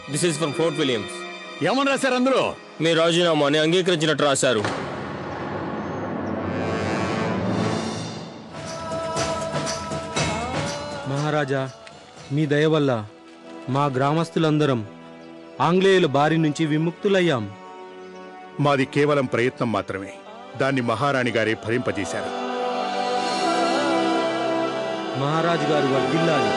This is from Fort Williams ఏమని రాశారు అందులో మీ రాజీనామాని అంగీకరించినట్టు రాశారు మహారాజా మీ దయ వల్ల మా గ్రామస్తులందరం ఆంగ్లేయుల బారి నుంచి విముక్తులయ్యాం మాది కేవలం ప్రయత్నం మాత్రమే దాన్ని మహారాణి గారే ఫలింపజేశారు మహారాజు గారు వర్ధిల్లాలి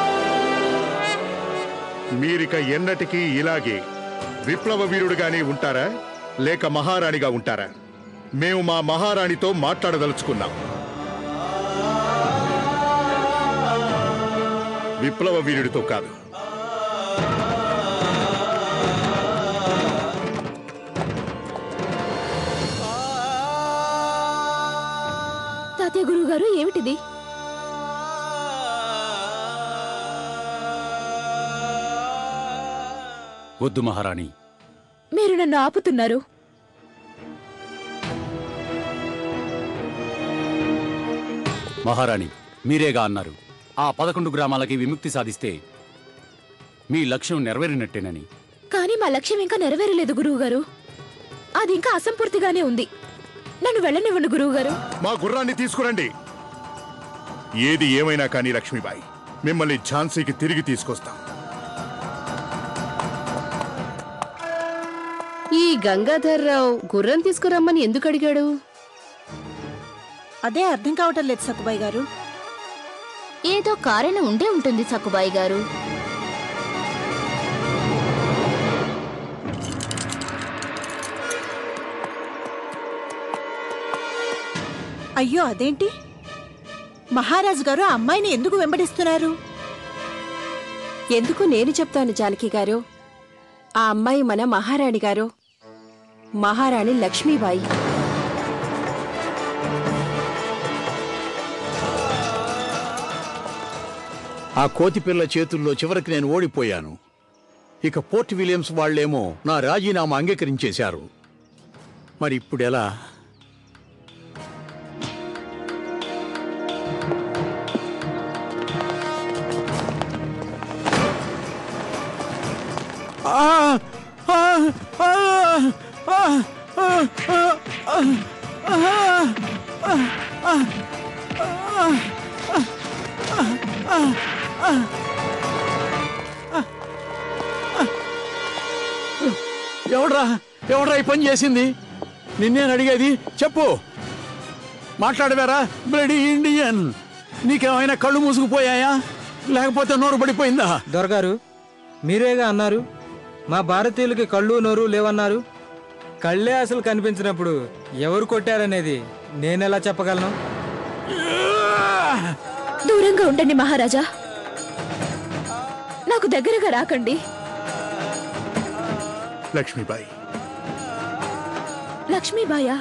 మీరిక ఎన్నటికీ ఇలాగే విప్లవ వీరుడుగానే ఉంటారా లేక మహారాణిగా ఉంటారా మేము మా మహారాణితో మాట్లాడదలుచుకున్నాం విప్లవ వీరుడితో కాదు తాతయ్య గురువు గారు ఏమిటిది వద్దు మహారాణి మీరు నన్ను ఆపుతున్నారు మహారాణి మీరేగా అన్నారు ఆ పదకొండు గ్రామాలకి విముక్తి సాధిస్తే మీ లక్ష్యం నెరవేరినట్టేనని కానీ మా లక్ష్యం ఇంకా నెరవేరలేదు గురువు గారు అది ఇంకా అసంపూర్తిగానే ఉంది నన్ను వెళ్ళనివ్వండి గురువు గారు మా గుర్రాన్ని తీసుకురండి ఏది ఏమైనా కానీ లక్ష్మీబాయి మిమ్మల్ని ఝాన్సీకి తిరిగి తీసుకొస్తాం ఈ గంగాధర్రావు గుర్రం తీసుకురమ్మని ఎందుకు అడిగాడు అదే అర్థం కావటం లేదు సక్కుబాయి గారు ఏదో కారణం ఉండే ఉంటుంది సక్కుబాయి గారు అయ్యో అదేంటి మహారాజు గారు ఆ అమ్మాయిని ఎందుకు వెంబడిస్తున్నారు ఎందుకు నేను చెప్తాను జానకి గారు ఆ అమ్మాయి మన మహారాణి గారు మహారాణి లక్ష్మీబాయి ఆ కోతి పిల్ల చేతుల్లో చివరికి నేను ఓడిపోయాను ఇక పోర్ట్ విలియమ్స్ వాళ్ళేమో నా రాజీనామా అంగీకరించేశారు మరి ఇప్పుడు ఎలా ఆ! ఆ! ఆ! ఆ! ఆ! ఆ! ఎవడ్రా ఎవడ్రా ఈ పని చేసింది నిన్నేను అడిగేది చెప్పు మాట్లాడవేరా బ్లడీ ఇండియన్ నీకేమైనా కళ్ళు మూసుకుపోయాయా లేకపోతే నోరు పడిపోయిందా దొరగారు మీరేగా అన్నారు మా భారతీయులకి కళ్ళు నోరు లేవన్నారు కళ్ళే అసలు కనిపించినప్పుడు ఎవరు కొట్టారనేది నేనెలా చెప్పగలను దూరంగా ఉండండి మహారాజా నాకు దగ్గరగా రాకండి లక్ష్మీబాయి లక్ష్మీబాయా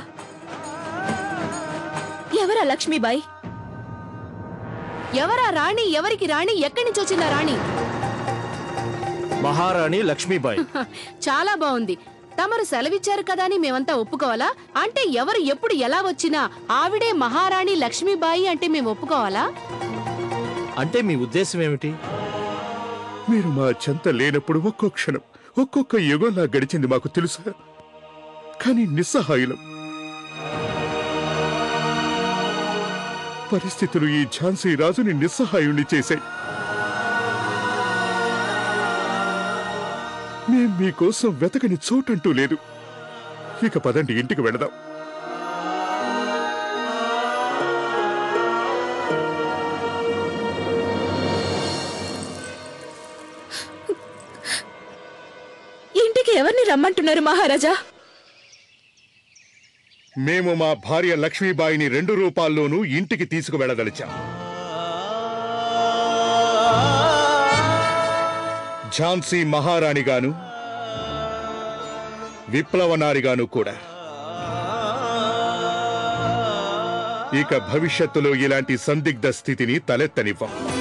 ఎవరా లక్ష్మీబాయి ఎవరా రాణి ఎవరికి రాణి ఎక్కడి నుంచి వచ్చిందా రాణి మహారాణి లక్ష్మీబాయి హ, చాలా బాగుంది తమరు సెలవిచ్చారు కదా అని మేమంతా ఒప్పుకోవాలా అంటే ఎవరు ఎప్పుడు ఎలా వచ్చినా ఆవిడే మహారాణి లక్ష్మీబాయి అంటే మేము ఒప్పుకోవాలా అంటే మీ ఉద్దేశం ఏమిటి మీరు మా చెంత లేనప్పుడు ఒక్కో క్షణం ఒక్కొక్క యుగంలా గడిచింది మాకు తెలుసా కానీ నిస్సహాయులం పరిస్థితులు ఈ ఝాన్సీ రాజుని నిస్సహాయుణ్ణి చేశాయి మేం మీకోసం వెతకని చోటంటూ లేదు ఇక పదండి ఇంటికి వెళదాం ఇంటికి ఎవరిని రమ్మంటున్నారు మహారాజా మేము మా భార్య లక్ష్మీబాయిని రెండు రూపాల్లోనూ ఇంటికి తీసుకువెళ్ళదలిచాం ఝాన్సీ మహారాణిగాను విప్లవనారిగాను కూడా ఇక భవిష్యత్తులో ఇలాంటి సందిగ్ధ స్థితిని తలెత్తనివ్వం